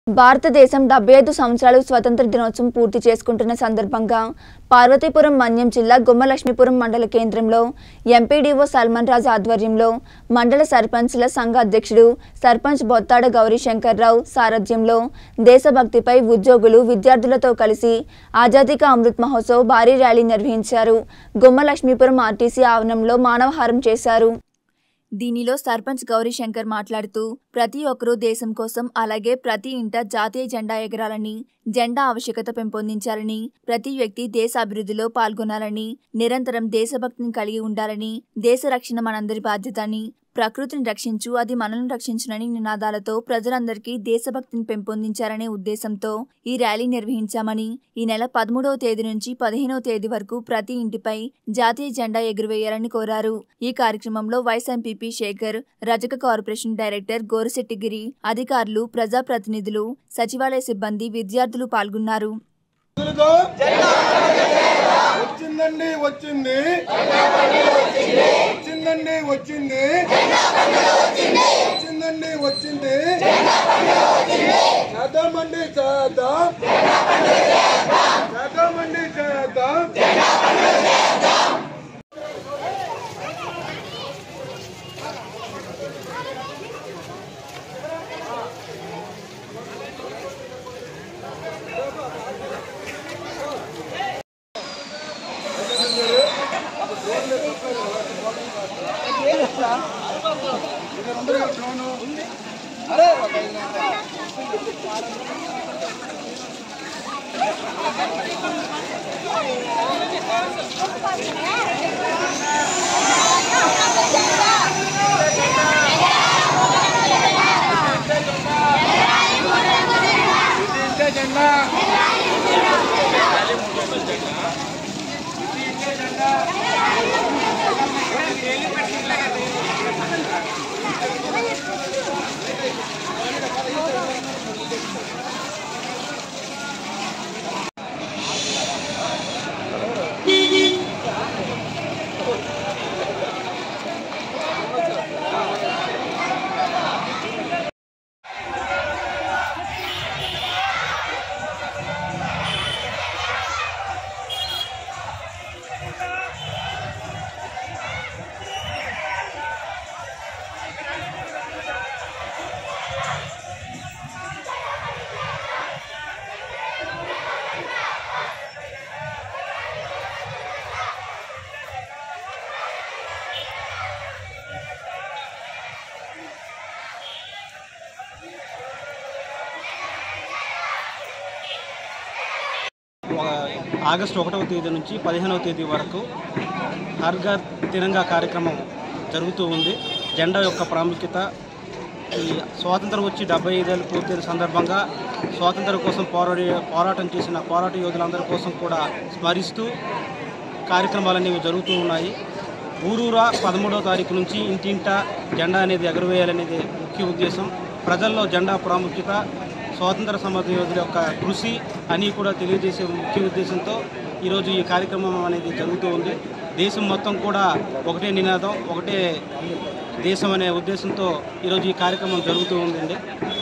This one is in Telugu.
భారతదేశం డెబ్బై ఐదు సంవత్సరాలు స్వతంత్ర దినోత్సవం పూర్తి చేసుకుంటున్న సందర్భంగా పార్వతీపురం మన్యం జిల్లా గుమ్మలక్ష్మీపురం మండల కేంద్రంలో ఎంపీడీఓ సల్మాన్ రాజ్ ఆధ్వర్యంలో మండల సర్పంచ్ల సంఘ అధ్యక్షుడు సర్పంచ్ బొత్తాడ గౌరీశంకర్రావు సారథ్యంలో దేశభక్తిపై ఉద్యోగులు విద్యార్థులతో కలిసి ఆజాదీ కా అమృత్ మహోత్సవ్ భారీ ర్యాలీ నిర్వహించారు గుమ్మలక్ష్మీపురం ఆర్టీసీ ఆవరణంలో మానవహారం చేశారు దీనిలో సర్పంచ్ గౌరీశంకర్ మాట్లాడుతూ ప్రతి ఒక్కరూ దేశం కోసం అలాగే ప్రతి ఇంట జాతీయ జెండా ఎగరాలని జెండా ఆవశ్యకత పెంపొందించాలని ప్రతి వ్యక్తి దేశ అభివృద్ధిలో పాల్గొనాలని నిరంతరం దేశభక్తిని కలిగి ఉండాలని దేశ రక్షణ మనందరి బాధ్యత అని ప్రకృతిని రక్షించు అది మనల్ని రక్షించునని నినాదాలతో ప్రజలందరికీ దేశభక్తిని పెంపొందించారనే ఉద్దేశంతో ఈ ర్యాలీ నిర్వహించామని ఈ నెల పదమూడవ తేదీ నుంచి పదిహేనవ తేదీ వరకు ప్రతి ఇంటిపై జాతీయ జెండా ఎగురవేయాలని కోరారు ఈ కార్యక్రమంలో వైస్ ఎంపీపీ శేఖర్ రజక కార్పొరేషన్ డైరెక్టర్ గోరిశెట్టిగిరి అధికారులు ప్రజాప్రతినిధులు సచివాలయ సిబ్బంది విద్యార్థులు పాల్గొన్నారు తెలుగు వచ్చిందండి వచ్చింది వచ్చిందండి వచ్చింది వచ్చిందండి వచ్చింది చేద్దామండి చేద్దాం చేద్దామండి చేద్దాం ఆగస్టు ఒకటవ తేదీ నుంచి పదిహేనవ తేదీ వరకు హర్ ఘర్ తిరంగా కార్యక్రమం జరుగుతూ ఉంది జెండా యొక్క ప్రాముఖ్యత ఈ స్వాతంత్రం వచ్చి డెబ్బై ఐదేళ్ళు పూర్తయిన సందర్భంగా స్వాతంత్రం కోసం పోరాడి పోరాటం చేసిన పోరాట యోధులందరి కోసం కూడా స్మరిస్తూ కార్యక్రమాలు అనేవి జరుగుతూ ఉన్నాయి ఊరూరా పదమూడవ తారీఖు నుంచి ఇంటింట జెండా అనేది ఎగరవేయాలనేది ముఖ్య ఉద్దేశం ప్రజల్లో జెండా ప్రాముఖ్యత స్వాతంత్ర సమర యోధుల యొక్క కృషి అని కూడా తెలియజేసే ముఖ్య ఉద్దేశంతో ఈరోజు ఈ కార్యక్రమం అనేది జరుగుతూ ఉంది దేశం మొత్తం కూడా ఒకటే నినాదం ఒకటే దేశం అనే ఉద్దేశంతో ఈరోజు ఈ కార్యక్రమం జరుగుతూ ఉందండి